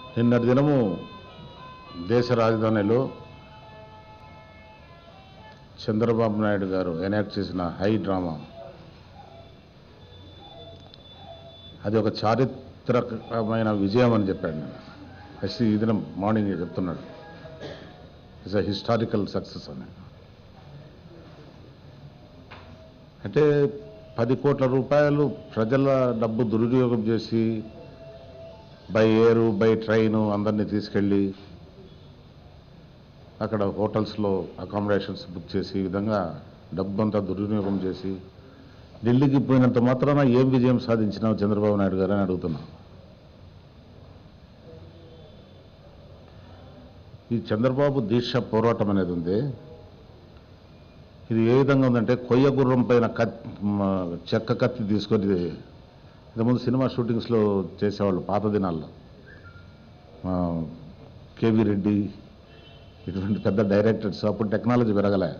నిన్నటి దినము దేశ రాజధానిలో చంద్రబాబు నాయుడు గారు ఎనాక్ట్ చేసిన హై డ్రామా అది ఒక చారిత్రకమైన విజయం అని చెప్పాడు నేను ఎస్సీ ఈ దినం మార్నింగ్ చెప్తున్నాడు ఇట్స్ అ హిస్టారికల్ సక్సెస్ అని అంటే పది కోట్ల రూపాయలు ప్రజల డబ్బు దుర్వినియోగం చేసి బై ఎయిర్ బై ట్రైన్ అందరినీ తీసుకెళ్ళి అక్కడ హోటల్స్లో అకామిడేషన్స్ బుక్ చేసి ఈ విధంగా డబ్బంతా దుర్వినియోగం చేసి ఢిల్లీకి పోయినంత మాత్రాన ఏం విజయం సాధించినావు చంద్రబాబు నాయుడు గారు అని అడుగుతున్నా ఈ చంద్రబాబు దీక్ష పోరాటం అనేది ఉంది ఇది ఏ విధంగా ఉందంటే కొయ్య గుర్రం పైన కత్ మ, చెక్క కత్తి తీసుకొని ఇంతకుముందు సినిమా షూటింగ్స్లో చేసేవాళ్ళు పాత దినాల్లో ఆ, కేవీ రెడ్డి ఇటువంటి పెద్ద డైరెక్టర్స్ అప్పుడు టెక్నాలజీ పెరగలే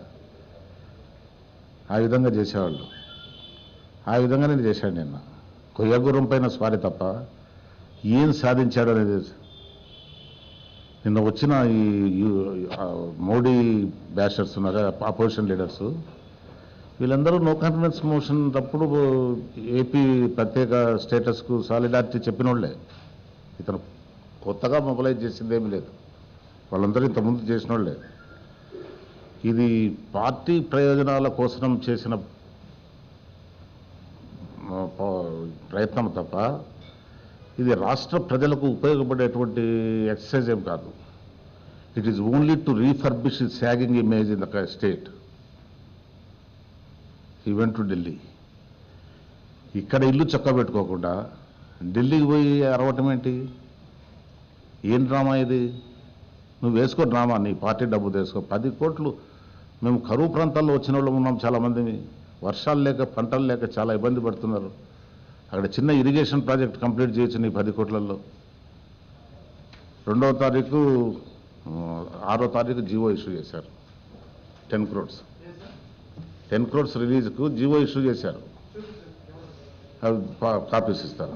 ఆ విధంగా చేసేవాళ్ళు ఆ విధంగా నేను చేశాను నిన్న కొయ్య గుర్రం పైన స్వారీ తప్ప ఏం సాధించాడు అనేది నిన్న వచ్చిన ఈ ఈ- ఆ మోడీ బ్యాషర్స్ ఉన్నారు అపోజిషన్ లీడర్స్ వీళ్ళందరూ నో కాన్ఫిడెన్స్ మోషన్ అప్పుడు ఏపీ ప్రత్యేక స్టేటస్కు సాలిడారిటీ చెప్పిన వాళ్ళే ఇతను కొత్తగా మొబలైజ్ చేసింది ఏమీ లేదు వాళ్ళందరూ ఇంతకుముందు చేసిన వాళ్ళే ఇది పార్టీ ప్రయోజనాల కోసం చేసిన ఆ, ప- ప్రయత్నం తప్ప ఇది రాష్ట్ర ప్రజలకు ఉపయోగపడేటువంటి ఎక్సర్సైజ్ ఏం కాదు it is only to refurbish is sagging image in the state he went to Delhi ఇక్కడ ఇల్లు చక్క పెట్టుకోకుండా ఢిల్లీకి పోయి అరవటం ఏంటి ఏం డ్రామా ఇది నువ్వు వేసుకో డ్రామా నీ పార్టీ డబ్బు తీసుకో పది కోట్లు మేము కరువు ప్రాంతాల్లో వచ్చిన వాళ్ళు ఉన్నాం చాలామంది వర్షాలు లేక పంటలు లేక చాలా ఇబ్బంది పడుతున్నారు అక్కడ చిన్న ఇరిగేషన్ ప్రాజెక్ట్ కంప్లీట్ చేయొచ్చు నీ పది కోట్లలో రెండవ తారీఖు ఆ, ఆరో తారీఖు జీవో ఇష్యూ చేశారు టెన్ క్రోడ్స్ టెన్ క్రోడ్స్ రిలీజ్కు జీవో ఇష్యూ చేశారు అవి పా- కాపీస్ ఇస్తారు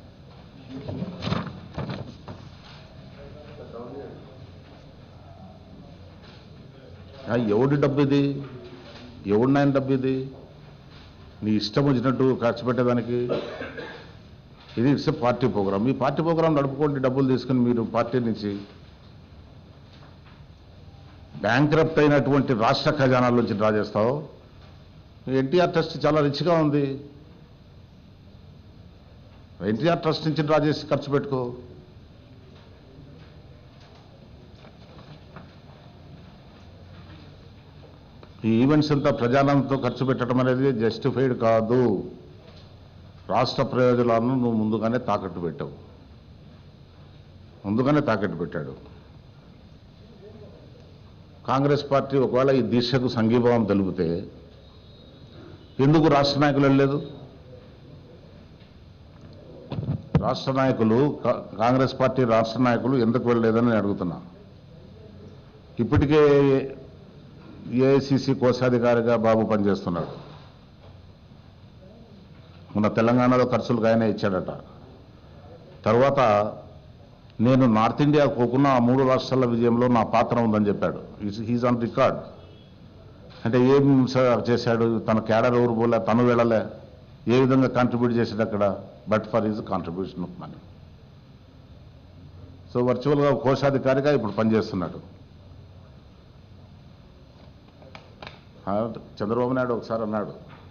ఆ, ఎవడి డబ్బు ఇది ఎవడి నాయన డబ్బు ఇది నీ ఇష్టం వచ్చినట్టు ఖర్చు పెట్టేదానికి ఇది ఇట్స్ పార్టీ ప్రోగ్రామ్ ఈ పార్టీ ప్రోగ్రామ్ నడుపుకోండి డబ్బులు తీసుకుని మీరు పార్టీ నుంచి బ్యాంక్రప్ట్ అయినటువంటి రాష్ట్ర ఖజానాల నుంచి డ్రా చేస్తావు ఎన్టీఆర్ ట్రస్ట్ చాలా రిచ్గా ఉంది ఎన్టీఆర్ ట్రస్ట్ నుంచి డ్రా చేసి ఖర్చు పెట్టుకో ఈ ఈవెంట్స్ అంతా ప్రజానంతో ఖర్చు పెట్టడం అనేది జస్టిఫైడ్ కాదు రాష్ట్ర ప్రయోజనాలను నువ్వు ముందుగానే తాకట్టు పెట్టావు ముందుగానే తాకట్టు పెట్టాడు కాంగ్రెస్ పార్టీ ఒకవేళ ఈ దీక్షకు సంఘీభావం తెలిపితే ఎందుకు రాష్ట్ర నాయకులు వెళ్ళలేదు రాష్ట్ర నాయకులు కా- కాంగ్రెస్ పార్టీ రాష్ట్ర నాయకులు ఎందుకు వెళ్ళలేదని నేను అడుగుతున్నా ఇప్పటికే ఏఐసిసి కోశాధికారిగా బాబు పనిచేస్తున్నాడు మొన్న తెలంగాణలో ఖర్చులకు ఆయన ఇచ్చాడట తర్వాత నేను నార్త్ ఇండియా పోకున్నా ఆ మూడు రాష్ట్రాల విజయంలో నా పాత్ర ఉందని చెప్పాడు హీజ్ ఆన్ రికార్డ్ అంటే ఏం స- చేశాడు తన క్యాడర్ ఎవరు పోలే తను వెళ్ళలే ఏ విధంగా కాంట్రిబ్యూట్ చేశాడు అక్కడ but for his contribution of money so వర్చువల్గా కోశాధికారిగా ఇప్పుడు పనిచేస్తున్నాడు ఆ, చంద్రబాబు నాయుడు ఒకసారి అన్నాడు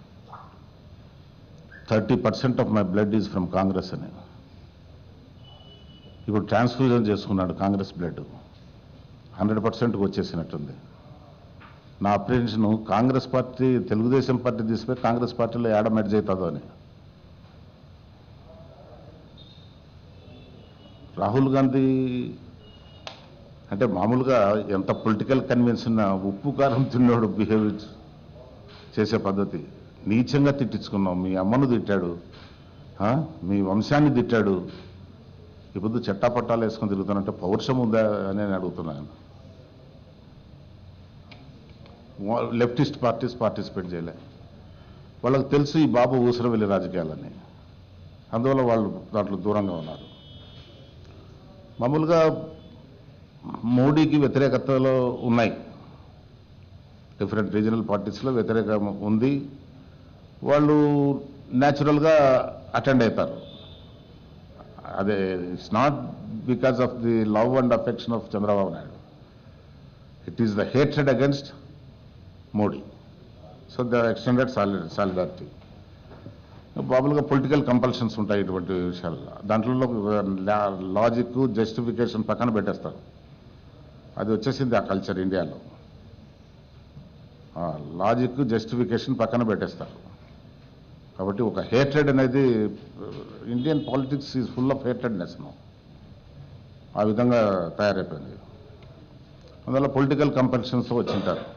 thirty percent of my blood is from Congress అని ఇప్పుడు ట్రాన్స్ఫ్యూజన్ చేసుకున్నాడు కాంగ్రెస్ బ్లడ్ హండ్రెడ్ పర్సెంట్కి వచ్చేసినట్టుంది నా apprehension Congress party Telugu Desam party తీసిపోయి కాంగ్రెస్ పార్టీలో ఏడ మెర్జ్ అవుతుందో అని రాహుల్ గాంధీ అంటే మామూలుగా ఎంత పొలిటికల్ కన్వీన్స్ ఉన్నా ఉప్పు కారం తిన్నాడు బిహేవ్ చేసే పద్ధతి నీచంగా తిట్టించుకున్నాం మీ అమ్మను తిట్టాడు ఆ? మీ వంశాన్ని తిట్టాడు ఇప్పుడు చట్టాపట్టాలు వేసుకొని తిరుగుతానంటే పౌరుషం ఉందా అని నేను అడుగుతున్నాను వా- లెఫ్టిస్ట్ పార్టీస్ పార్టిసిపేట్ చేయలే వాళ్ళకి తెలుసు ఈ బాబు ఊసర వెళ్ళి రాజకీయాలని అందువల్ల వాళ్ళు దాంట్లో దూరంగా ఉన్నారు మామూలుగా మోడీకి వ్యతిరేకతలో ఉన్నాయి డిఫరెంట్ రీజనల్ పార్టీస్లో వ్యతిరేకం ఉంది వాళ్ళు న్యాచురల్గా అటెండ్ అవుతారు అదే it's not because of the love and affection of Chandrababu Naidu it is the hatred against Modi so the extended సాలి సాలిడారిటీ మామూలుగా పొలిటికల్ కంపల్షన్స్ ఉంటాయి ఇటువంటి విషయాల్లో దాంట్లో లాజిక్ జస్టిఫికేషన్ పక్కన పెట్టేస్తారు అది వచ్చేసింది ఆ కల్చర్ ఇండియాలో లాజిక్ జస్టిఫికేషన్ పక్కన పెట్టేస్తారు కాబట్టి ఒక హేట్రెడ్ అనేది Indian politics is full of hatredness no ఆ విధంగా తయారైపోయింది అందువల్ల పొలిటికల్ కంపల్షన్స్ వచ్చింటారు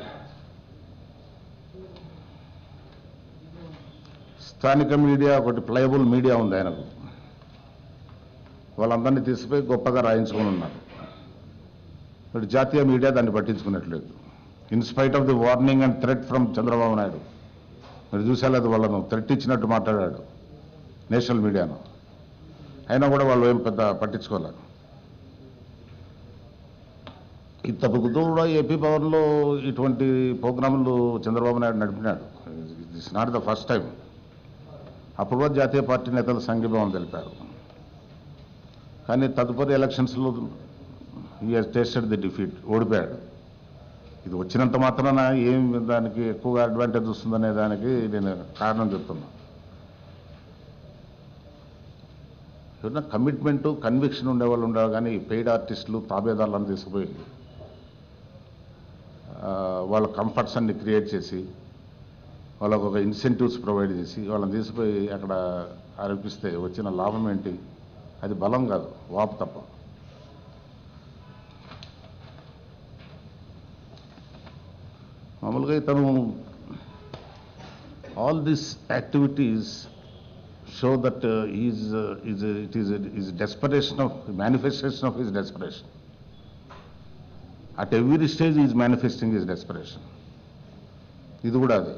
స్థానిక మీడియా ఒకటి ప్లయబుల్ మీడియా ఉంది ఆయనకు వాళ్ళందరినీ తీసిపోయి గొప్పగా రాయించుకొని ఉన్నారు మరి జాతీయ మీడియా దాన్ని పట్టించుకున్నట్లేదు in spite of the warning and threat from Chandrababu Naidu మీరు చూసేలేదు వాళ్ళను థ్రెట్ ఇచ్చినట్టు మాట్లాడాడు నేషనల్ మీడియాను అయినా కూడా వాళ్ళు ఏం పెద్ద పట్టించుకోలేదు ఇంతకు కూడా ఏపీ భవన్లో ఇటువంటి ప్రోగ్రాంలు చంద్రబాబు నాయుడు నడిపినాడు it's not the first time అప్పుడు కూడా జాతీయ పార్టీ నేతలు సంఘీభావం తెలిపారు కానీ తదుపరి ఎలక్షన్స్లో ఈ టేస్టెడ్ ది డిఫీట్ ఓడిపోయాడు ఇది వచ్చినంత మాత్రాన ఏం దానికి ఎక్కువగా అడ్వాంటేజ్ వస్తుందనే దానికి నేను కారణం చెప్తున్నా ఏదైనా కమిట్మెంట్ కన్విక్షన్ ఉండేవాళ్ళు ఉండేవారు కానీ పెయిడ్ ఆర్టిస్టులు తాబేదారులను తీసుకుపోయి ఆ, వాళ్ళ కంఫర్ట్స్ అన్ని క్రియేట్ చేసి వాళ్ళకు ఒక ఇన్సెంటివ్స్ ప్రొవైడ్ చేసి వాళ్ళని తీసుకుపోయి అక్కడ ఆరోపిస్తే వచ్చిన లాభం ఏంటి అది బలం కాదు వాపు తప్ప మామూలుగా ఇతను all this activities show that is is it is is desperation of manifestation of his desperation at every stage is manifesting his desperation ఇది కూడా అదే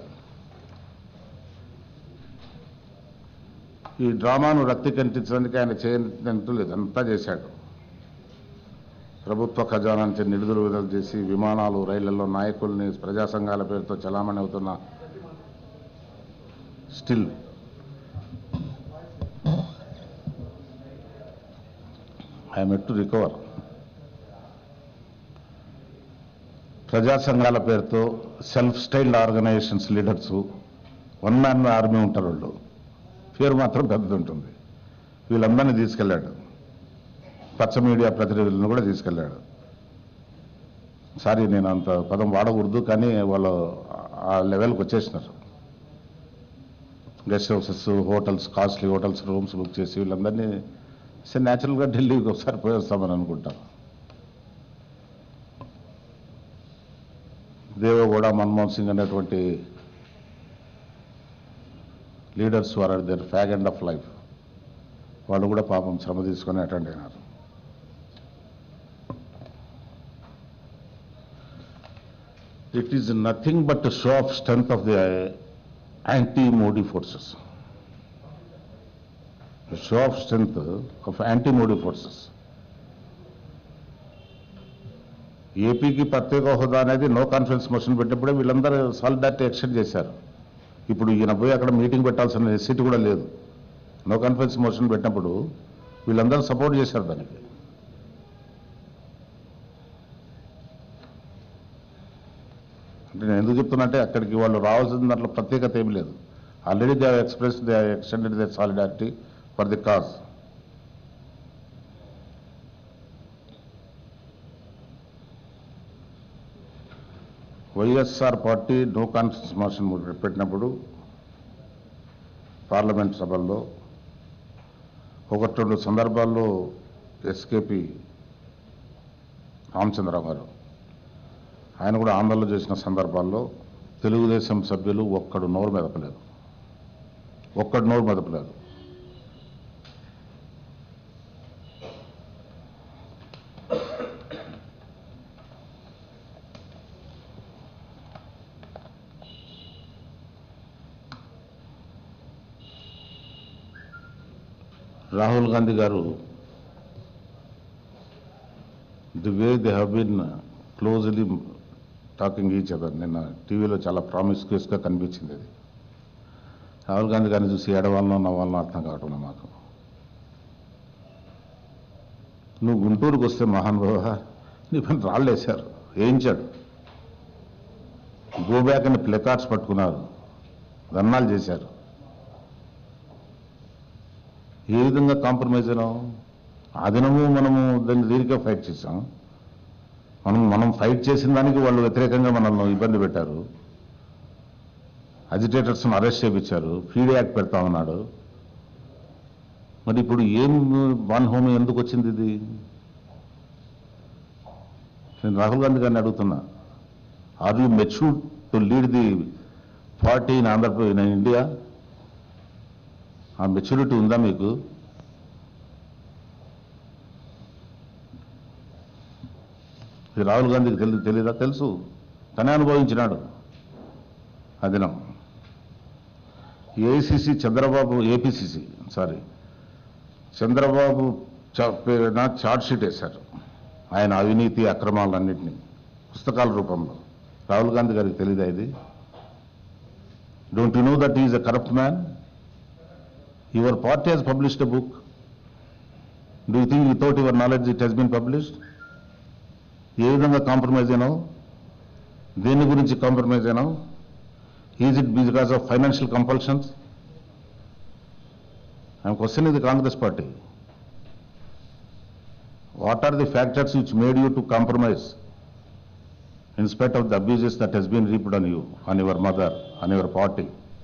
ఈ డ్రామాను రక్తి కంటించడానికి ఆయన చేయనంటూ లేదు అంతా చేశాడు ప్రభుత్వ ఖజానా నుంచి నిడుదల విడుదల చేసి విమానాలు రైళ్లలో నాయకుల్ని ప్రజా సంఘాల పేరుతో చలామణి అవుతున్న still I'm at to recover ప్రజా సంఘాల పేరుతో self styled organisations leaders one man army ఉంటారు వాళ్ళు పేరు మాత్రం పెద్దది ఉంటుంది వీళ్ళందరినీ తీసుకెళ్ళాడు పచ్చ మీడియా ప్రతినిధులను కూడా తీసుకెళ్ళాడు సారీ నేను అంత పదం వాడకూడదు కానీ వాళ్ళు ఆ లెవెల్కి వచ్చేసినారు guest houses hotels costly hotels rooms book చేసి వీళ్ళందరినీ సరే న్యాచురల్గా ఢిల్లీకి ఒకసారి పోయి వస్తామని అనుకుంటాను దేవగౌడ మన్మోహన్ సింగ్ అనేటువంటి leaders are are there fag end of life వాళ్ళు కూడా పాపం శ్రమ తీసుకొని అటెండ్ అయినారు it is nothing but show of strength of the anti Modi forces show of strength of anti Modi forces ఏపీకి ప్రత్యేక హోదా అనేది నో కాన్ఫిడెన్స్ మోషన్ పెట్టినప్పుడే వీళ్ళందరూ సాలిడారిటీ ఎక్స్టెండ్ చేశారు ఇప్పుడు ఈయన పోయి అక్కడ మీటింగ్ పెట్టాల్సిన నెసిటీ కూడా లేదు నో కాన్ఫిడెన్స్ మోషన్ పెట్టినప్పుడు వీళ్ళందరూ సపోర్ట్ చేశారు దానికి అంటే నేను ఎందుకు చెప్తున్నా అంటే అక్కడికి వాళ్ళు రావాల్సిన దాంట్లో ప్రత్యేకత ఏమి లేదు already they express they extended they solidarity for the cause YSR party no confidence motion పెట్టినప్పుడు పార్లమెంట్ సభల్లో ఒకటి రెండు సందర్భాల్లో ఎస్కేపి రామచంద్రరావు గారు ఆయన కూడా ఆందోళన చేసిన సందర్భాల్లో తెలుగుదేశం సభ్యులు ఒక్కడు నోరు మెదపలేదు ఒక్కడు నోరు మెదపలేదు రాహుల్ గాంధీ గారు the way they have been closely talking each other నిన్న టీవీలో చాలా ప్రామిస్క్యూస్గా కనిపించింది అది రాహుల్ గాంధీ గారిని చూసి ఏడవాళ్ళనో నవ్వాలనో అర్థం కావటం లేదు మాకు నువ్వు గుంటూరుకు వస్తే మహానుభావ నీ పని రాళ్ళేశారు వేయించాడు గో బ్యాక్ అని ప్లెకార్డ్స్ పట్టుకున్నారు ధర్నాలు చేశారు ఏ విధంగా కాంప్రమైజ్ అయినాం ఆ దినము మనము దాన్ని దీనికే ఫైట్ చేసాం మనం మనం ఫైట్ చేసిన దానికి వాళ్ళు వ్యతిరేకంగా మనల్ని ఇబ్బంది పెట్టారు అజిటేటర్స్ను అరెస్ట్ చేయించారు ఫీడ్ యాక్ట్ పెడతా ఉన్నాడు మరి ఇప్పుడు ఏం వన్ హోమ్ ఎందుకు వచ్చింది ఇది నేను రాహుల్ గాంధీ గారిని అడుగుతున్నా are you mature to lead the party in Andhra Pradesh in India ఆ మెచ్యూరిటీ ఉందా మీకు ఇది రాహుల్ గాంధీకి తెలి తెలీదా తెలుసు తనే అనుభవించినాడు ఆ దినం AICC Chandrababu APCC sorry Chandrababu చ- పేరున చార్ట్ షీట్ వేశారు ఆయన అవినీతి అక్రమాలన్నింటినీ పుస్తకాల రూపంలో రాహుల్ గాంధీ గారికి తెలీదా ఇది don't you know that is a corrupt man your party has published a book do you think without your knowledge it has been published ఏ విధంగా కాంప్రమైజ్ అయినావు దేని గురించి కాంప్రమైజ్ అయినావు is it because of financial compulsions I'm question ఇది Congress party what are the factors which made you to compromise in spite of the abuses that has been reaped on you, on your mother, on your party.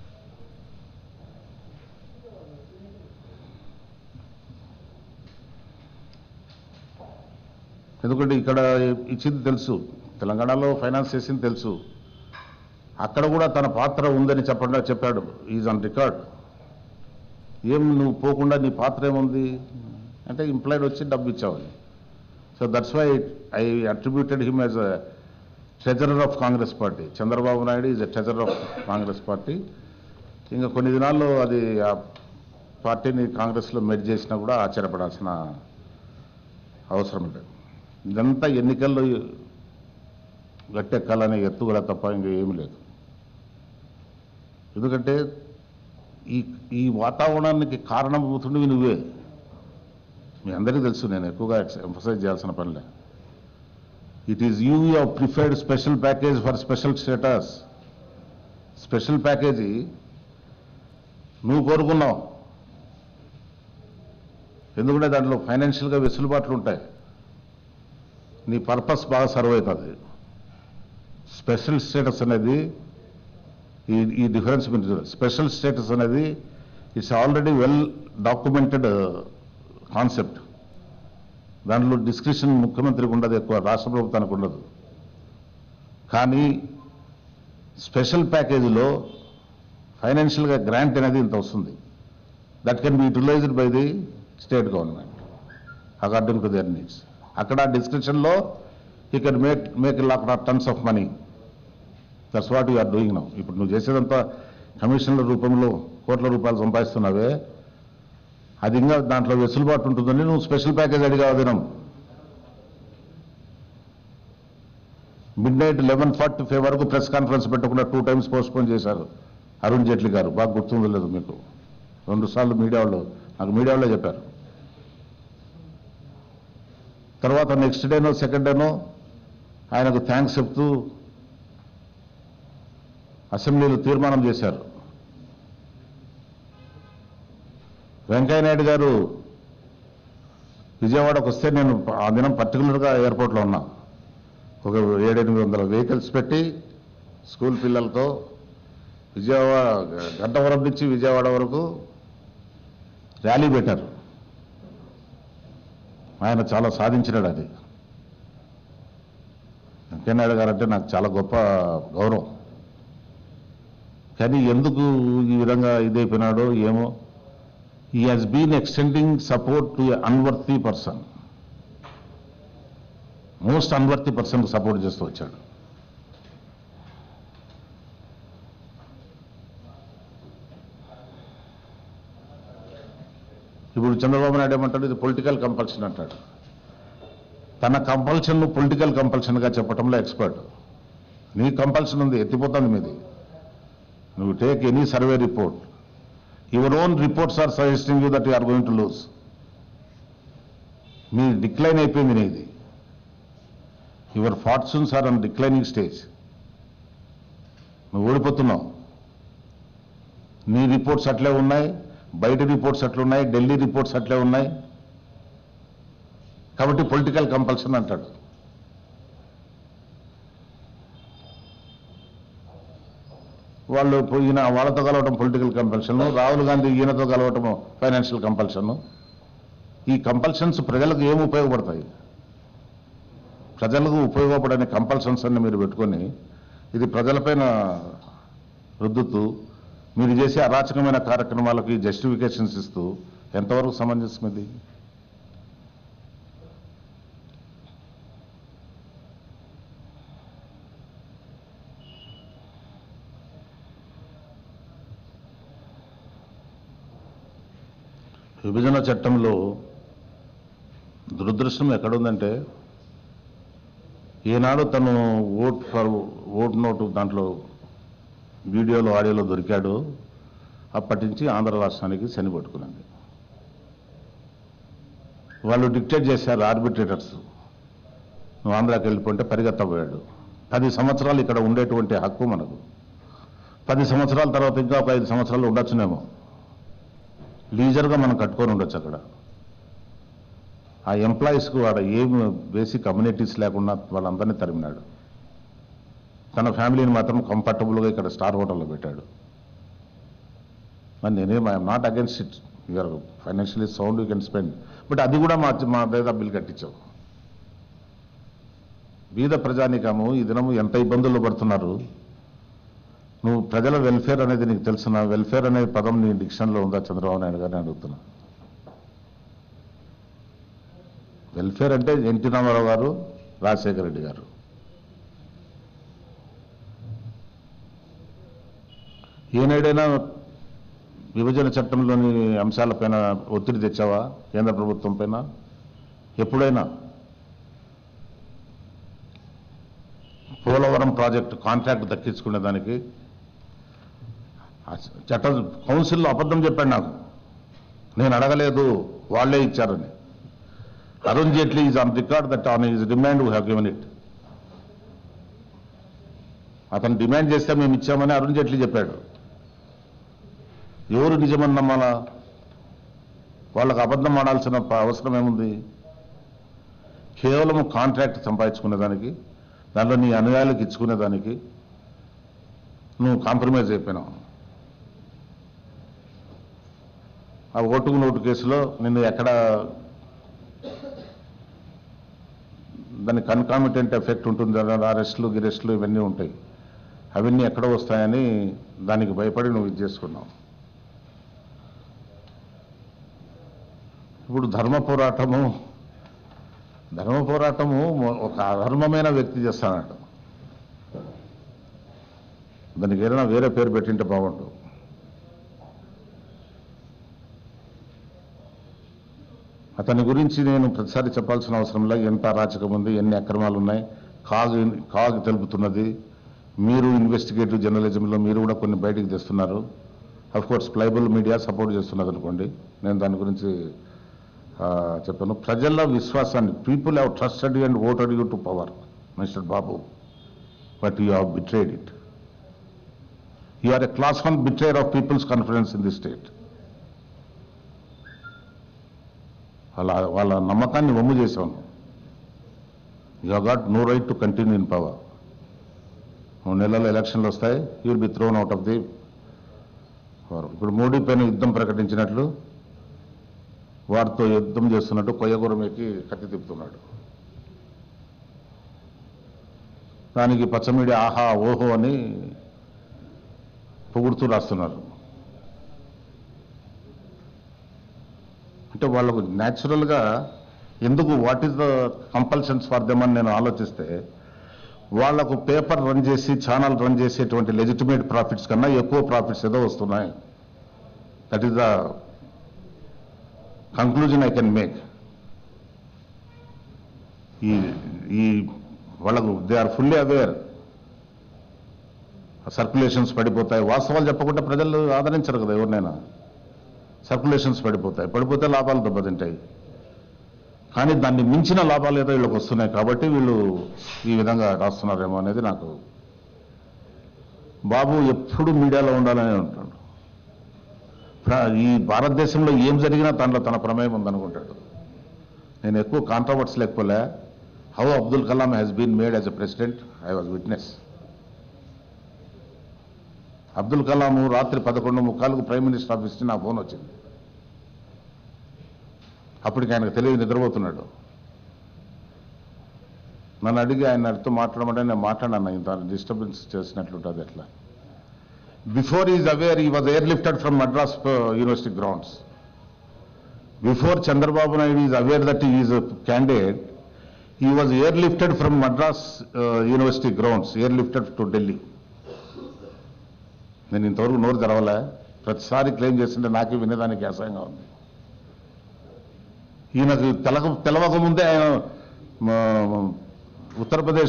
ఎందుకంటే ఇక్కడ ఇచ్చింది తెలుసు తెలంగాణలో finance చేసింది తెలుసు అక్కడ కూడా తన పాత్ర ఉందని చెప్పండి చెప్పాడు ఈజ్ ఆన్ రికార్డ్ ఏం నువ్వు పోకుండా నీ పాత్ర ఏముంది అంటే ఇంప్లాయిడ్ వచ్చి డబ్బు ఇచ్చావు so that's why I attributed him as a treasurer of Congress party Chandrababu Naidu is a treasurer of Congress party ఇంకా కొన్ని దినాల్లో అది ఆ పార్టీని కాంగ్రెస్లో మెడ్ చేసినా కూడా ఆశ్చర్యపడాల్సిన అవసరం లేదు ఇదంతా ఎన్నికల్లో గట్టెక్కాలనే ఎత్తుగడ తప్ప ఇంకా ఏమీ లేదు ఎందుకంటే ఈ ఈ వాతావరణానికి కారణమవుతుండేవి నువ్వే మీ అందరికీ తెలుసు నేను ఎక్కువగా ఎంఫసైజ్ చేయాల్సిన పనిలే it is you your preferred special package for special status special package నువ్వు కోరుకున్నావు ఎందుకంటే దాంట్లో ఫైనాన్షియల్గా వెసులుబాట్లు ఉంటాయి నీ పర్పస్ బాగా సర్వ్ అవుతుంది స్పెషల్ స్టేటస్ అనేది ఈ ఈ డిఫరెన్స్ మీరు స్పెషల్ స్టేటస్ అనేది it's already well documented concept దాంట్లో డిస్క్రిప్షన్ ముఖ్యమంత్రికి ఉండదు ఎక్కువ రాష్ట్ర ప్రభుత్వానికి ఉండదు కానీ స్పెషల్ ప్యాకేజీలో ఫైనాన్షియల్గా గ్రాంట్ అనేది ఇంత వస్తుంది that can be utilised by the state government according to their needs అక్కడ డిస్క్రిప్షన్లో you can make make lakh tons of money that's what you are doing now ఇప్పుడు నువ్వు చేసేదంతా కమిషన్ల రూపంలో కోట్ల రూపాయలు సంపాదిస్తున్నావే అది ఇంకా దాంట్లో వెసులుబాటు ఉంటుందని నువ్వు స్పెషల్ ప్యాకేజ్ అడిగావు దినం midnight eleven forty five వరకు ప్రెస్ కాన్ఫరెన్స్ పెట్టకుండా టూ టైమ్స్ పోస్ట్ పోన్ చేశారు అరుణ్ జైట్లీ గారు బాగా గుర్తుందో లేదు మీకు రెండు సార్లు మీడియా వాళ్ళు నాకు మీడియా వాళ్ళే చెప్పారు తర్వాత నెక్స్ట్ డేనో సెకండ్ డేనో ఆయనకు థ్యాంక్స్ చెప్తూ అసెంబ్లీలో తీర్మానం చేశారు వెంకయ్యనాయుడు గారు విజయవాడకు వస్తే నేను ఆ దినం పర్టికులర్గా ఎయిర్పోర్ట్లో ఉన్నా ఒక ఏడెనిమిది వందల వెహికల్స్ పెట్టి స్కూల్ పిల్లలతో విజయవాడ గంటవరం నుంచి విజయవాడ వరకు ర్యాలీ పెట్టారు ఆయన చాలా సాధించినాడు అది వెంకయ్యనాయుడు గారు అంటే నాకు చాలా గొప్ప గౌరవం కానీ ఎందుకు ఈ విధంగా ఇదైపోయినాడో ఏమో he has been extending support to a unworthy person. Most unworthy person support చేస్తూ వచ్చాడు ఇప్పుడు చంద్రబాబు నాయుడు ఏమంటాడు ఇది పొలిటికల్ కంపల్షన్ అంటాడు తన కంపల్షన్ పొలిటికల్ కంపల్షన్గా చెప్పడంలో ఎక్స్పర్ట్ నీ కంపల్షన్ ఉంది ఎత్తిపోతుంది మీది నువ్వు take any survey report your own reports are suggesting you that you are going to lose మీ డిక్లైన్ అయిపోయింది నీది your fortunes are on declining stage నువ్వు ఓడిపోతున్నావు నీ రిపోర్ట్స్ అట్లే ఉన్నాయి బయట రిపోర్ట్స్ అట్లే ఉన్నాయి ఢిల్లీ రిపోర్ట్స్ అట్లే ఉన్నాయి కాబట్టి పొలిటికల్ కంపల్షన్ అంటాడు వాళ్ళు ఈయన వాళ్ళతో కలవటం పొలిటికల్ కంపల్షన్ రాహుల్ గాంధీ ఈయనతో కలవటం ఫైనాన్షియల్ కంపల్షన్ ఈ కంపల్షన్స్ ప్రజలకు ఏం ఉపయోగపడతాయి ప్రజలకు ఉపయోగపడని కంపల్షన్స్ అన్ని మీరు పెట్టుకొని ఇది ప్రజలపైన రుద్దుతూ మీరు చేసే అరాచకమైన కార్యక్రమాలకి జస్టిఫికేషన్స్ ఇస్తూ ఎంతవరకు సమంజసం ఇది విభజన చట్టంలో దురదృష్టం ఎక్కడుందంటే ఈనాడు తను ఓట్ ఫర్ ఓట్ నోటు దాంట్లో వీడియోలో ఆడియోలో దొరికాడు అప్పటి నుంచి ఆంధ్ర రాష్ట్రానికి శని పట్టుకున్నది వాళ్ళు డిక్టేట్ చేశారు ఆర్బిట్రేటర్స్ నువ్వు ఆంధ్రాకి వెళ్ళిపోతే పరిగెత్తబోయాడు పది సంవత్సరాలు ఇక్కడ ఉండేటువంటి హక్కు మనకు పది సంవత్సరాల తర్వాత ఇంకా ఒక ఐదు సంవత్సరాలు ఉండొచ్చునేమో లీజర్గా మనం కట్టుకొని ఉండొచ్చు అక్కడ ఆ ఎంప్లాయీస్కు వాడు ఏం బేసిక్ కమ్యూనిటీస్ లేకుండా వాళ్ళందరినీ తరిమినాడు తన ఫ్యామిలీని మాత్రం కంఫర్టబుల్గా ఇక్కడ స్టార్ హోటల్లో పెట్టాడు మరి నేనేం I'm not against it you're financially sound you can spend but అది కూడా మా మా మీద బిల్ కట్టించావు బీద ప్రజానికము ఈ దినము ఎంత ఇబ్బందులు పడుతున్నారు నువ్వు ప్రజల వెల్ఫేర్ అనేది నీకు తెలుసునా వెల్ఫేర్ అనే పదం నీ డిక్షన్లో ఉందా చంద్రబాబు నాయుడు గారిని అడుగుతున్నా వెల్ఫేర్ అంటే ఎన్టీ రామారావు గారు రాజశేఖర రెడ్డి గారు ఏనాడైనా విభజన చట్టంలోని అంశాలపైన ఒత్తిడి తెచ్చావా కేంద్ర ప్రభుత్వం పైన ఎప్పుడైనా పోలవరం ప్రాజెక్టు కాంట్రాక్ట్ దక్కించుకునే దానికి ఆ చట్ట కౌన్సిల్లో అబద్ధం చెప్పాడు నాకు నేను అడగలేదు వాళ్ళే ఇచ్చారని Arun Jaitley is on record that on his demand we have given it అతను డిమాండ్ చేస్తే మేము ఇచ్చామని అరుణ్ జైట్లీ చెప్పాడు ఎవరు నిజమని నమ్మాలా వాళ్ళకు అబద్ధం ఆడాల్సిన ప- అవసరం ఏముంది కేవలం కాంట్రాక్ట్ సంపాదించుకునేదానికి దాంట్లో నీ అనుయాయులకు ఇచ్చుకునేదానికి నువ్వు కాంప్రమైజ్ అయిపోయినావు ఆ ఓటుకు నోటు కేసులో నిన్ను ఎక్కడ దాని కన్కామిటెంట్ ఎఫెక్ట్ ఉంటుంది అరెస్టులు గిరెస్టులు ఇవన్నీ ఉంటాయి అవన్నీ ఎక్కడ వస్తాయని దానికి భయపడి నువ్వు ఇది చేసుకున్నావు ఇప్పుడు ధర్మ పోరాటము ధర్మ పోరాటము మొ- ఒక అధర్మమైన వ్యక్తి చేస్తానట దానికి ఏదైనా వేరే పేరు పెట్టింటే బాగుండు అతని గురించి నేను ప్రతిసారి చెప్పాల్సిన అవసరం లేదు ఎంత అరాచకం ఉంది ఎన్ని అక్రమాలు ఉన్నాయి కాగ్ కాగ్ తెలుపుతున్నది మీరు ఇన్వెస్టిగేటివ్ జర్నలిజంలో మీరు కూడా కొన్ని బయటికి తెస్తున్నారు of course pliable media support చేస్తున్నది అనుకోండి నేను దాని గురించి ఆ, చెప్పాను ప్రజల విశ్వాసాన్ని people have trusted and voted you to power mister Babu but you have betrayed it you are a class one betrayer of people's confidence in the state వాళ్ళ వాళ్ళ నమ్మకాన్ని వమ్ము చేశాను you got no right to continue in power మూడు నెలల్లో ఎలక్షన్లు వస్తాయి you will be thrown out of the power ఇప్పుడు మోడీ పైన యుద్ధం ప్రకటించినట్లు వారితో యుద్ధం చేస్తున్నట్టు కొయ్యగురం ఎక్కి కత్తి తిప్పుతున్నాడు దానికి పచ్చ మీడియా ఆహా ఓహో అని పొగుడుతూ రాస్తున్నారు అంటే వాళ్ళకు న్యాచురల్గా ఎందుకు what is the compulsions for them అని నేను ఆలోచిస్తే వాళ్లకు పేపర్ రన్ చేసి ఛానల్ రన్ చేసేటువంటి లెజిటిమేట్ ప్రాఫిట్స్ కన్నా ఎక్కువ ప్రాఫిట్స్ ఏదో వస్తున్నాయి that is the conclusion I can make ఈ ఈ వాళ్ళకు they are fully aware circulations పడిపోతాయి వాస్తవాలు చెప్పకుండా ప్రజలు ఆదరించరు కదా ఎవరినైనా సర్క్యులేషన్స్ పడిపోతాయి పడిపోతే లాభాలు దెబ్బతింటాయి కానీ దాన్ని మించిన లాభాలు ఏదో వీళ్ళకి వస్తున్నాయి కాబట్టి వీళ్ళు ఈ విధంగా రాస్తున్నారేమో అనేది నాకు బాబు ఎప్పుడు మీడియాలో ఉండాలనే ఉంటాడు ప్ర- ఈ భారతదేశంలో ఏం జరిగినా దాంట్లో తన ప్రమేయం ఉందనుకుంటాడు నేను ఎక్కువ కాంట్రవర్ట్స్ లేకపోలే how Abdul Kalam has been made as a president I was witness Abdul Kalam రాత్రి పదకొండు ముక్కాలకు ప్రైమ్ మినిస్టర్ ఆఫీస్ నుంచి నా ఫోన్ వచ్చింది అప్పటికి ఆయనకు తెలియదు నిద్రపోతున్నాడు నన్ను అడిగి ఆయన అడిగితే మాట్లాడమంటే నేను మాట్లాడాను ఇంత డిస్టర్బెన్స్ చేసినట్లుంటుంది ఎట్లా before is aware he was airlifted from Madras university grounds before Chandrababu Naidu is aware that is candidate he was airlifted from Madras university grounds airlifted to Delhi నేను ఇంతవరకు నోరు తెరవలే ప్రతిసారి క్లెయిమ్ చేస్తుంటే నాకే వినేదానికి అసహ్యంగా ఉంది ఈయనకు తెలక తెలవక ముందే ఆయన మ, ఉత్తరప్రదేశ్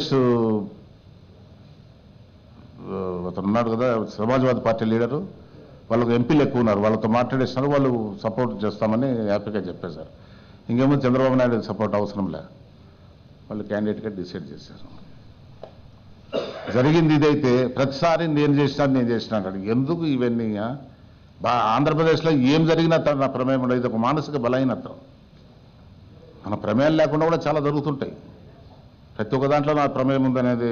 ఆ, అతను ఉన్నాడు కదా సమాజ్వాదీ పార్టీ లీడరు వాళ్ళకు ఎంపీలు ఎక్కువ ఉన్నారు వాళ్ళతో మాట్లాడేసినారు వాళ్ళు సపోర్ట్ చేస్తామని హ్యాపీగా చెప్పేశారు ఇంకేమో చంద్రబాబు నాయుడు సపోర్ట్ అవసరం లే వాళ్ళు క్యాండిడేట్గా డిసైడ్ చేశారు జరిగింది ఇదైతే ప్రతిసారి నేను చేసినా నేను చేసినా అంటాడు ఎందుకు ఇవన్నీ ఆ? బా ఆంధ్రప్రదేశ్లో ఏం జరిగినా తన నా ప్రమేయం ఉండదు ఇది ఒక మానసిక బలహీనత మన ప్రమేయం లేకుండా కూడా చాలా జరుగుతుంటాయి ప్రతి ఒక్క దాంట్లో నా ప్రమేయం ఉందనేది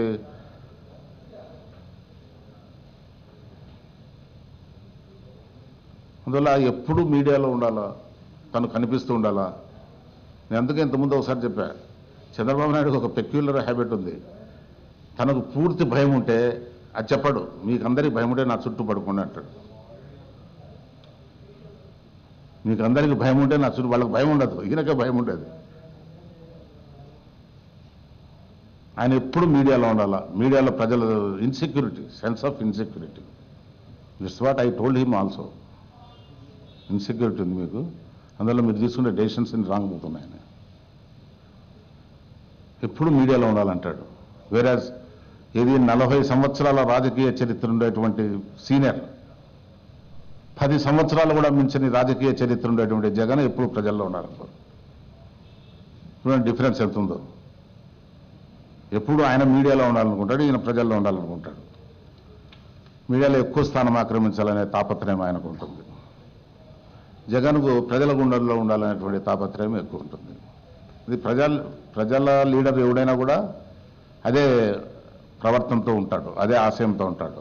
అందువల్ల ఎప్పుడు మీడియాలో ఉండాలా తను కనిపిస్తూ ఉండాలా నేను అందుకే ఇంతకుముందు ఒకసారి చెప్పా చంద్రబాబు నాయుడుకి ఒక పెక్యులర్ హ్యాబిట్ ఉంది తనకు పూర్తి భయం ఉంటే అది చెప్పడు మీకు అందరికీ భయం ఉంటే నా చుట్టూ పడుకోండి అంటాడు మీకు అందరికీ భయం ఉంటే నా చుట్టూ వాళ్ళకి భయం ఉండదు ఈయనకే భయం ఉండేది ఆయన ఎప్పుడు మీడియాలో ఉండాలా మీడియాలో ప్రజల insecurity sense of insecurity that's what I told him also insecurity ఉంది మీకు అందువల్ల మీరు తీసుకునే డెసిషన్స్ రాంగ్ పోతున్నాయి ఆయన ఎప్పుడు మీడియాలో ఉండాలంటాడు వేరాజ్ ఇది నలభై సంవత్సరాల రాజకీయ చరిత్ర ఉండేటువంటి సీనియర్ పది సంవత్సరాలు కూడా మించని రాజకీయ చరిత్ర ఉండేటువంటి జగన్ ఎప్పుడు ప్రజల్లో ఉన్నారు చూడండి డిఫరెన్స్ ఎంత ఉందో ఎప్పుడు ఆయన మీడియాలో ఉండాలనుకుంటాడు ఈయన ప్రజల్లో ఉండాలనుకుంటాడు మీడియాలో ఎక్కువ స్థానం ఆక్రమించాలనే తాపత్రయం ఆయనకు ఉంటుంది జగన్కు ప్రజల గుండెల్లో ఉండాలనేటువంటి తాపత్రయం ఎక్కువ ఉంటుంది ఇది ప్రజల ప్రజల లీడర్ ఎవడైనా కూడా అదే ప్రవర్తనతో ఉంటాడు అదే ఆశయంతో ఉంటాడు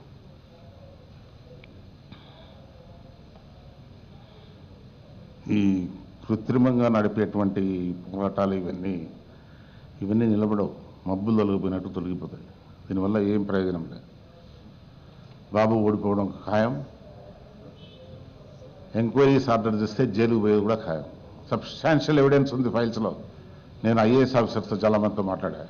ఈ కృత్రిమంగా నడిపేటువంటి పోరాటాలు ఇవన్నీ ఇవన్నీ నిలబడవు మబ్బులు తొలగిపోయినట్టు తొలగిపోతాయి దీనివల్ల ఏం ప్రయోజనం లేదు బాబు ఓడిపోవడం ఖాయం ఎంక్వైరీస్ ఆర్డర్ చేస్తే జైలుకు పోయేది కూడా ఖాయం సబ్స్టాన్షియల్ ఎవిడెన్స్ ఉంది ఫైల్స్లో నేను ఐఏఎస్ ఆఫీసర్తో చాలా మందితో మాట్లాడా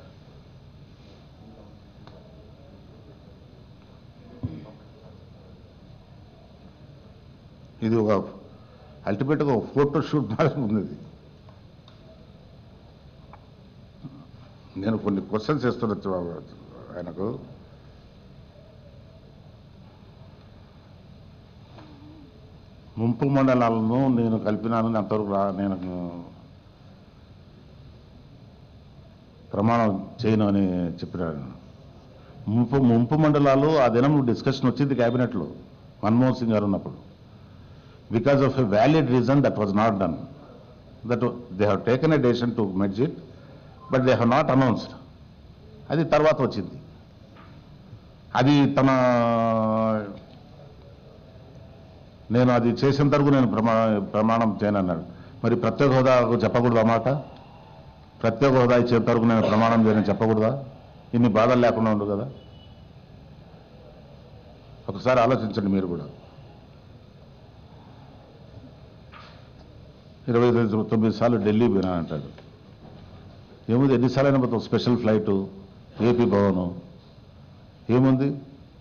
ఇది ఒక అల్టిమేట్గా ఒక ఫోటో షూట్ మాత్రం ఉంది ఇది నేను కొన్ని క్వశ్చన్స్ ఇస్తున్నా ఆయనకు ముంపు మండలాలను నేను కలిపినానని అంతవరకు రా నేను ప్రమాణం చేయను అని చెప్పినాను ముంపు ముంపు మండలాలు ఆ దినం డిస్కషన్ వచ్చింది క్యాబినెట్లో మన్మోహన్ సింగ్ గారు ఉన్నప్పుడు because of a valid reason that was not done that they have taken a decision to merge it but they have not announced అది తర్వాత వచ్చింది అది తన నేను అది చేసేంత వరకు నేను ప్రమా ప్రమాణం చేయనన్నాడు మరి ప్రత్యేక హోదాకు చెప్పకూడదు మాట ప్రత్యేక హోదా ఇచ్చేంత వరకు నేను ప్రమాణం చేయని చెప్పకూడదా ఇన్ని బాధలు లేకుండా ఉండు కదా ఒకసారి ఆలోచించండి మీరు కూడా ఇరవై ఐదు తొమ్మిది సార్లు ఢిల్లీ పోయినా అంటాడు ఏముంది ఎన్నిసార్లు అయినా పోతాం స్పెషల్ ఫ్లైటు ఏపీ భవను ఏముంది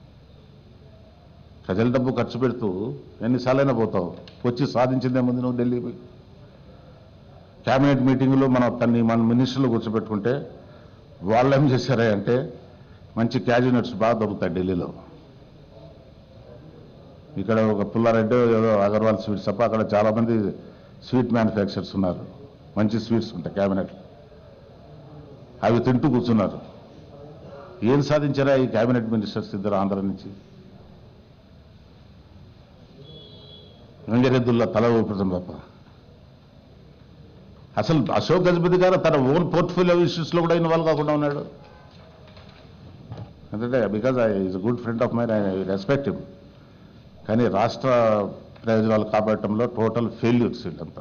ప్రజల డబ్బు ఖర్చు పెడుతూ ఎన్నిసార్లైనా పోతావు వచ్చి సాధించిందేముంది నువ్వు ఢిల్లీ పోయి కేబినెట్ మీటింగ్లో మనం తన్ని మన మినిస్టర్లు కూర్చోబెట్టుకుంటే వాళ్ళు ఏం చేశారా అంటే మంచి క్యాబినెట్స్ బాగా దొరుకుతాయి ఢిల్లీలో ఇక్కడ ఒక పుల్లారెడ్డి ఏదో అగర్వాల్ స్వీట్స్ తప్ప అక్కడ చాలా మంది స్వీట్ మ్యానుఫ్యాక్చర్స్ ఉన్నారు మంచి స్వీట్స్ ఉంటాయి క్యాబినెట్ అవి తింటూ కూర్చున్నారు ఏం సాధించారా ఈ క్యాబినెట్ మినిస్టర్స్ ఇద్దరు ఆంధ్ర నుంచి వెంగరెద్దుల్లా తల ఊపడం తప్ప అసలు అశోక్ గజపతి గారు తన ఓన్ పోర్ట్ఫోలియో ఇష్యూస్ లో కూడా ఇన్వాల్వ్ కాకుండా ఉన్నాడు ఎందుకంటే because I is good friend of mine I respect him కానీ రాష్ట్ర ప్రయోజనాలు కాపాడటంలో టోటల్ ఫెయిల్యూర్స్ వీళ్ళంతా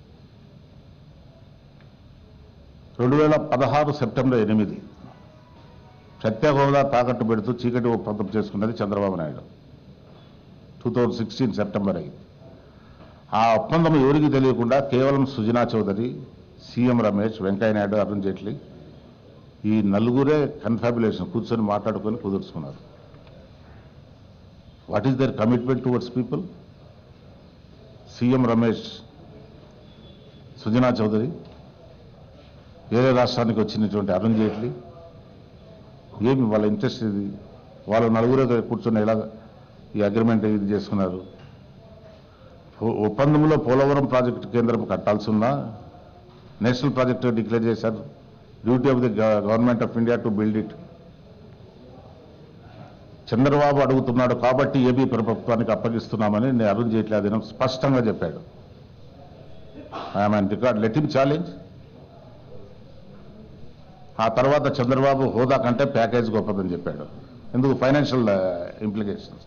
రెండు వేల పదహారు సెప్టెంబర్ ఎనిమిది ప్రత్యేక హోదా తాకట్టు పెడుతూ చీకటి ఒప్పందం చేసుకున్నది Chandrababu Naidu two thousand sixteen September ఐదు ఆ ఒప్పందం ఎవరికి తెలియకుండా కేవలం సుజనా చౌదరి సీఎం రమేష్ వెంకయ్యనాయుడు అరుణ్ జైట్లీ ఈ నలుగురే కన్ఫాబులేషన్ కూర్చొని మాట్లాడుకొని కుదుర్చుకున్నారు what is their commitment towards people CM Ramesh Sujana Chowdary వేరే రాష్ట్రానికి వచ్చినటువంటి అరుణ్ జైట్లీ ఏమి వాళ్ళ ఇంట్రెస్ట్ ఇది వాళ్ళు నలుగురే కూర్చొని ఎలా ఈ అగ్రిమెంట్ ఇది చేసుకున్నారు ఒ- ఒప్పందంలో పోలవరం ప్రాజెక్టు కేంద్రం కట్టాల్సి ఉందా నేషనల్ ప్రాజెక్టు డిక్లేర్ చేశారు duty of the government of India to build it Chandrababu అడుగుతున్నాడు కాబట్టి ఏపీ ప్రభుత్వానికి అప్పగిస్తున్నామని నేను అరుణ్ జైట్లీ ఆ దినం స్పష్టంగా చెప్పాడు I'm record let him challenge ఆ తర్వాత చంద్రబాబు హోదా కంటే ప్యాకేజ్ గొప్పదని చెప్పాడు ఎందుకు ఫైనాన్షియల్ ఇంప్లికేషన్స్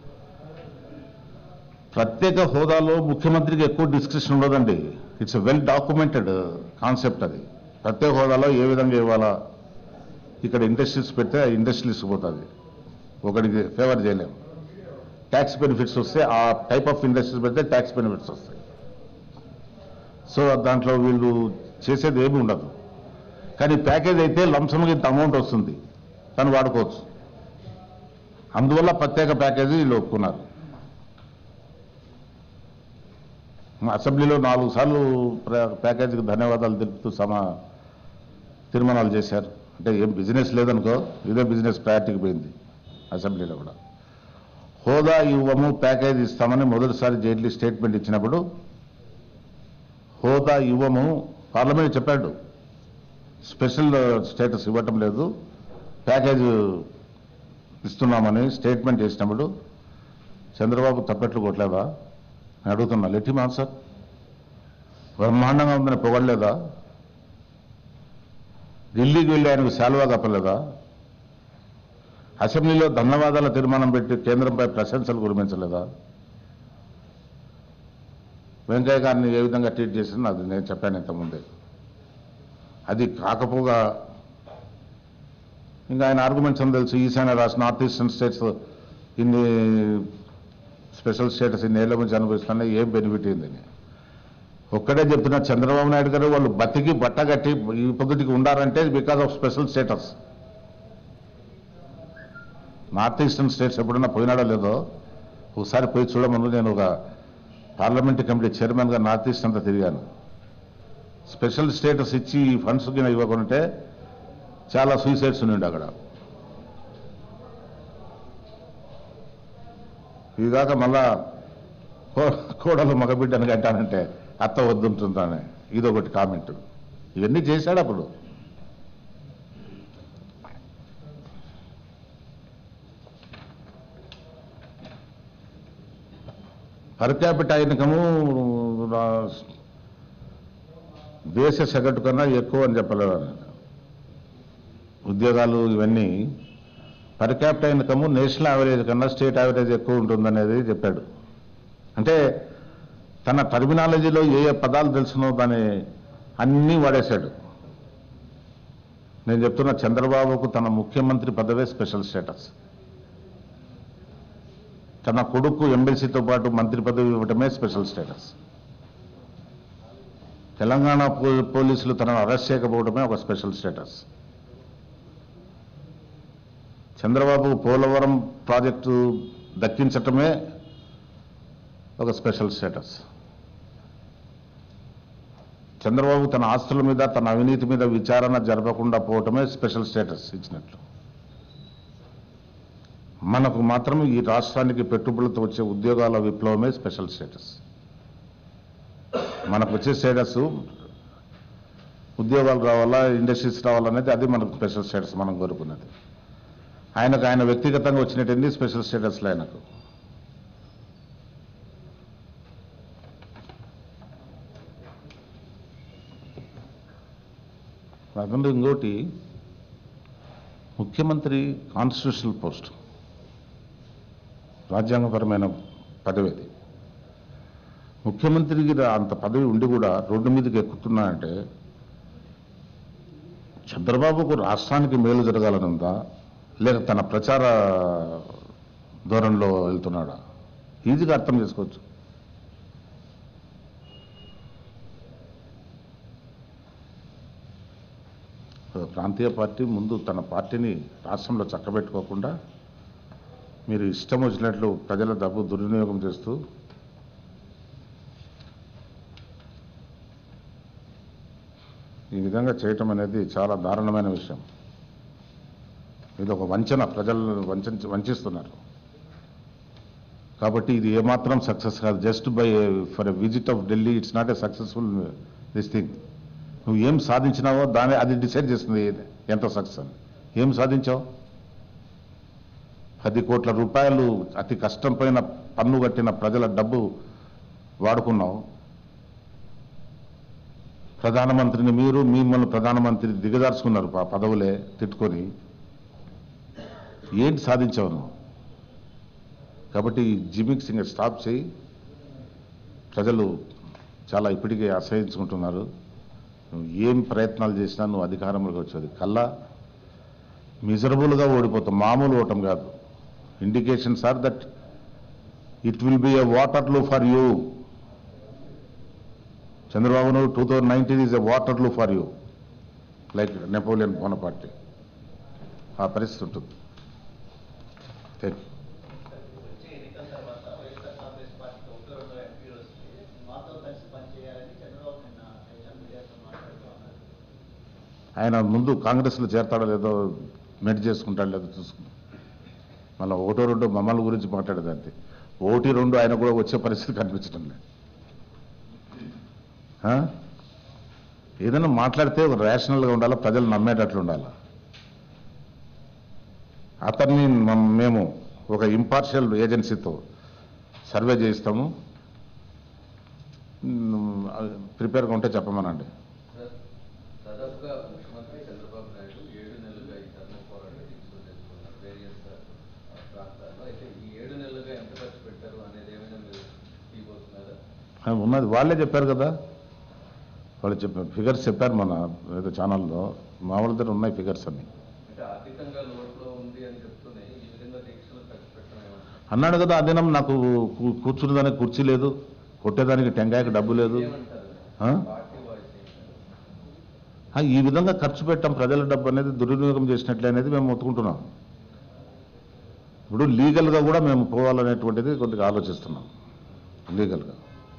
ప్రత్యేక హోదాలో ముఖ్యమంత్రికి ఎక్కువ డిస్కషన్ ఉండదండి ఇట్స్ వెల్ డాక్యుమెంటెడ్ కాన్సెప్ట్ అది ప్రత్యేక హోదాలో ఏ విధంగా ఇవ్వాలా ఇక్కడ ఇండస్ట్రీస్ పెడితే ఆ ఇండస్ట్రీస్ పోతుంది ఒకటికి ఫేవర్ చేయలేము ట్యాక్స్ బెనిఫిట్స్ వస్తే ఆ టైప్ ఆఫ్ ఇండస్ట్రీస్ పెడితే ట్యాక్స్ బెనిఫిట్స్ వస్తాయి సో దాంట్లో వీళ్ళు చేసేది ఏమి ఉండదు కానీ ప్యాకేజ్ అయితే లంసంగా ఇంత అమౌంట్ వస్తుంది తను వాడుకోవచ్చు అందువల్ల ప్రత్యేక ప్యాకేజీ వీళ్ళు ఒప్పుకున్నారు మా అసెంబ్లీలో నాలుగు సార్లు ప్ర- ప్యాకేజీకి ధన్యవాదాలు తెలుపుతూ సమా తీర్మానాలు చేశారు అంటే ఏం బిజినెస్ లేదనుకో ఇదే బిజినెస్ ప్రయారిటీకి పోయింది అసెంబ్లీలో కూడా హోదా ఇవ్వము ప్యాకేజ్ ఇస్తామని మొదటిసారి జైట్లీ స్టేట్మెంట్ ఇచ్చినప్పుడు హోదా ఇవ్వము పార్లమెంట్ చెప్పాడు స్పెషల్ స్టేటస్ ఇవ్వటం లేదు ప్యాకేజ్ ఇస్తున్నామని స్టేట్మెంట్ చేసినప్పుడు చంద్రబాబు తప్పట్లు కొట్టలేదా నేను అడుగుతున్నా లెట్ హిమ్ ఆన్సర్ బ్రహ్మాండంగా ఉందని పొగడలేదా ఢిల్లీకి వెళ్ళి ఆయనకు శాలువా కప్పలేదా అసెంబ్లీలో ధన్యవాదాల తీర్మానం పెట్టి కేంద్రంపై ప్రశంసలు కురిపించలేదా వెంకయ్య గారిని ఏ విధంగా ట్రీట్ చేసిందో అది నేను చెప్పాను ఇంతకుముందే అది కాకపోగా ఇంకా ఆయన ఆర్గ్యుమెంట్స్ అని తెలుసు ఈశాన్య రాష్ట్ర నార్త్ ఈస్టర్న్ స్టేట్స్ ఇన్ని స్పెషల్ స్టేటస్ ఇన్ని ఏళ్ల నుంచి అనుభవిస్తున్నా ఏం బెనిఫిట్ అయిందని ఒక్కడే చెప్తున్నా చంద్రబాబు నాయుడు గారు వాళ్ళు బతికి బట్ట కట్టి ఈ పొద్దుటికి ఉండారంటే because of special status north eastern states ఎప్పుడన్నా పోయినాడో లేదో ఒకసారి పోయి చూడమను నేను ఒక పార్లమెంటరీ కమిటీ చైర్మన్గా నార్త్ ఈస్ట్ అంతా తిరిగాను స్పెషల్ స్టేటస్ ఇచ్చి ఈ ఫండ్స్ కింద ఇవ్వకుంటే చాలా సూసైడ్స్ ఉండి అక్కడ ఇది కాక మళ్ళా కో- కోడలు మగబిడ్డను కట్టానంటే అత్త వద్దుంటుందానే ఇదొకటి కామెంట్ ఇవన్నీ చేశాడు అప్పుడు పర్ క్యాపిటా ఇన్కము రా- దేశ సగటు కన్నా ఎక్కువ అని చెప్పలేదు ఆయన. ఉద్యోగాలు ఇవన్నీ per capita income national average కన్నా స్టేట్ యావరేజ్ ఎక్కువ ఉంటుందనేది చెప్పాడు అంటే తన టర్మినాలజీలో ఏ ఏ పదాలు తెలుసునో దాన్ని అన్నీ వాడేశాడు నేను చెప్తున్న చంద్రబాబుకు తన ముఖ్యమంత్రి పదవే స్పెషల్ స్టేటస్ తన కొడుకు ఎమ్మెల్సీతో పాటు మంత్రి పదవి ఇవ్వటమే స్పెషల్ స్టేటస్ తెలంగాణ పో- పోలీసులు తనను అరెస్ట్ చేయకపోవడమే ఒక special status Chandrababu Polavaram project దక్కించటమే ఒక స్పెషల్ స్టేటస్ చంద్రబాబు తన ఆస్తుల మీద తన అవినీతి మీద విచారణ జరపకుండా పోవటమే స్పెషల్ స్టేటస్ ఇచ్చినట్లు మనకు మాత్రం ఈ రాష్ట్రానికి పెట్టుబడులతో వచ్చే ఉద్యోగాల విప్లవమే స్పెషల్ స్టేటస్ మనకు వచ్చే స్టేటస్ ఉద్యోగాలు రావాలా ఇండస్ట్రీస్ రావాలనేది అది మనకు స్పెషల్ స్టేటస్ మనం కోరుకున్నది ఆయనకు ఆయన వ్యక్తిగతంగా వచ్చినట్టు స్పెషల్ స్టేటస్లు ఆయనకు కాకుండా ఇంకోటి ముఖ్యమంత్రి కాన్స్టిట్యూషనల్ పోస్ట్ రాజ్యాంగపరమైన పదవి అది ముఖ్యమంత్రికి రా- అంత పదవి ఉండి కూడా రోడ్డు మీదకి ఎక్కుతున్నా అంటే చంద్రబాబుకు రాష్ట్రానికి మేలు జరగాలని ఉందా లేక తన ప్రచార ధోరణిలో వెళ్తున్నాడా ఈజీగా అర్థం చేసుకోవచ్చు ఒక ప్రాంతీయ పార్టీ ముందు తన పార్టీని రాష్ట్రంలో చక్కబెట్టుకోకుండా మీరు ఇష్టం వచ్చినట్లు ప్రజల డబ్బు దుర్వినియోగం చేస్తూ ఈ విధంగా చేయటం అనేది చాలా దారుణమైన విషయం ఇది ఒక వంచన ప్రజలను వంచ వంచిస్తున్నారు కాబట్టి ఇది ఏమాత్రం సక్సెస్ కాదు just by for a visit of Delhi it's not a successful this thing నువ్వు ఏం సాధించినావో దాని అది డిసైడ్ చేస్తుంది ఎంత సక్సెస్ అని ఏం సాధించావు పది కోట్ల రూపాయలు అతి కష్టం పైన పన్ను కట్టిన ప్రజల డబ్బు వాడుకున్నావు ప్రధానమంత్రిని మీరు మిమ్మల్ని ప్రధానమంత్రి దిగజార్చుకున్నారు ఆ పదవులే తిట్టుకొని ఏంటి సాధించావు నువ్వు కాబట్టి ఈ జిమిక్సింగ్ స్టాప్ చేయి ప్రజలు చాలా ఇప్పటికే అసహించుకుంటున్నారు నువ్వు ఏం ప్రయత్నాలు చేసినా నువ్వు అధికారంలోకి వచ్చేది కల్లా మిజరబుల్గా ఓడిపోతావు మామూలు ఓటం కాదు indications are that it will be a water for you Chandrababu Naidu two thousand nineteen is a water for you like Napoleon Bonaparte ఆ పరిస్థితి ఉంటుంది థ్యాంక్ యూ వచ్చే ఎన్నికల తర్వాత వైఎస్ఆర్ కాంగ్రెస్ పార్టీకి ఒకరు రెండు ఎంపీలు వస్తే మాతో కలిసి పనిచేయాలని చంద్రబాబు నిన్న సోషల్ మీడియాతో మాట్లాడుతూ ఉన్నారు ఆయన ముందు కాంగ్రెస్లో చేరతాడో లేదో మెట్ చేసుకుంటాడో లేదో చూసుకుంటాం మళ్ళీ ఒకటో రెండో మమ్మల్ని గురించి మాట్లాడేది అంతే ఒకటి రెండు ఆయన కూడా వచ్చే పరిస్థితి కనిపించడం లేదు ఆ? ఏదైనా మాట్లాడితే ఒక రేషనల్గా ఉండాలా ప్రజలు నమ్మేటట్లు ఉండాలా అతన్ని మమ్- మేము ఒక ఇంపార్షియల్ ఏజెన్సీతో సర్వే చేయిస్తాము ప్రిపేర్గా ఉంటే చెప్పమనండి సార్, దాదాపుగా ముఖ్యమంత్రి చంద్రబాబు నాయుడు ఏడు నెలలుగా ఈ ధర్మ పోరాటం తీసుకుని తెచ్చుకున్నారు వేరియస్ ప్రాంతాల్లో అయితే ఈ ఏడు నెలలుగా ఎంత ఖర్చు పెట్టారు అనేది ఏమైనా మీరు తీయబోతున్నారా ఆ, ఉన్నది వాళ్ళే చెప్పారు కదా వాళ్ళు చెప్పారు ఫిగర్స్ చెప్పారు మన ఏదో ఛానల్లో మా వాళ్ళ దగ్గర ఉన్నాయి ఫిగర్స్ అన్ని అంటే ఆర్థికంగా లోటులో ఉంది అని చెప్తూనే ఈ విధంగా దీక్షలు ఖర్చు పెట్టడం ఏమంటారు అన్నాడు కదా ఆ దినం నాకు కూ- కూర్చునేదానికి కుర్చీ లేదు కొట్టేదానికి టెంకాయకి డబ్బు లేదు ఏమంటారు ఆ? పార్టీ వాయిస్ ఏంటంటారు ఆ, ఈ విధంగా ఖర్చు పెట్టాం ప్రజల డబ్బు అనేది దుర్వినియోగం చేసినట్లే అనేది మేము ఒత్తుకుంటున్నాం ఇప్పుడు లీగల్గా కూడా మేము పోవాలనేటువంటిది కొద్దిగా ఆలోచిస్తున్నాం లీగల్గా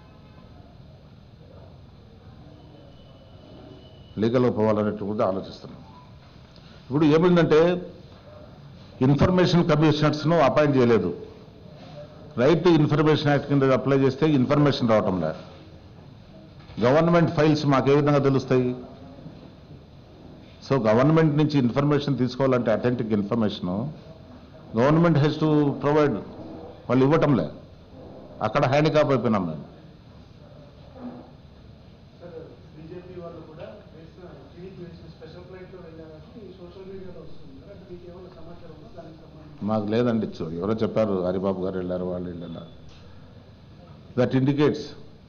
లీగల్గా పోవాలనేటువంటిది ఆలోచిస్తున్నాం ఇప్పుడు ఏమైందంటే ఇన్ఫర్మేషన్ కమిషనర్స్ను అపాయింట్ చేయలేదు రైట్ టు ఇన్ఫర్మేషన్ యాక్ట్ కింద అప్లై చేస్తే ఇన్ఫర్మేషన్ రావటం లేదు గవర్నమెంట్ ఫైల్స్ మాకు ఏ విధంగా తెలుస్తాయి సో గవర్నమెంట్ నుంచి ఇన్ఫర్మేషన్ తీసుకోవాలంటే authentic information government has to provide వాళ్ళు ఇవ్వటంలే అక్కడ హ్యాండికాప్ అయిపోయినాం మేము సార్ బీజేపీ వాళ్ళు కూడా వేసిన టీడీపీ వేసిన స్పెషల్ ఫ్లైట్లో వెళ్ళారని సోషల్ మీడియాలో వస్తుంది కదా అంటే మీకు ఏమైనా సమాచారం ఉందా దానికి సంబంధించి మాకు లేదండి చూ- ఎవరో చెప్పారు హరిబాబు గారు వెళ్ళారు వాళ్ళు వెళ్ళారు దట్ ఇండికేట్స్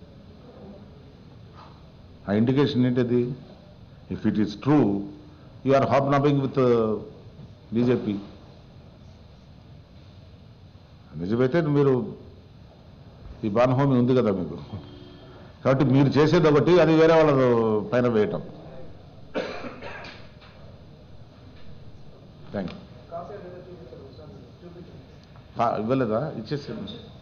ఆ ఇండికేషన్ ఏంటిది if it is true you are hobnobbing with BJP నిజమైతే మీరు ఈ బాణహోమి ఉంది కదా మీకు కాబట్టి మీరు చేసేది ఒకటి అది వేరే వాళ్ళ పైన వేయటం థ్యాంక్ యూ కాపీ అనేది చూపించారు సార్ చూపించారు ఇవ్వలేదా ఇచ్చేసాను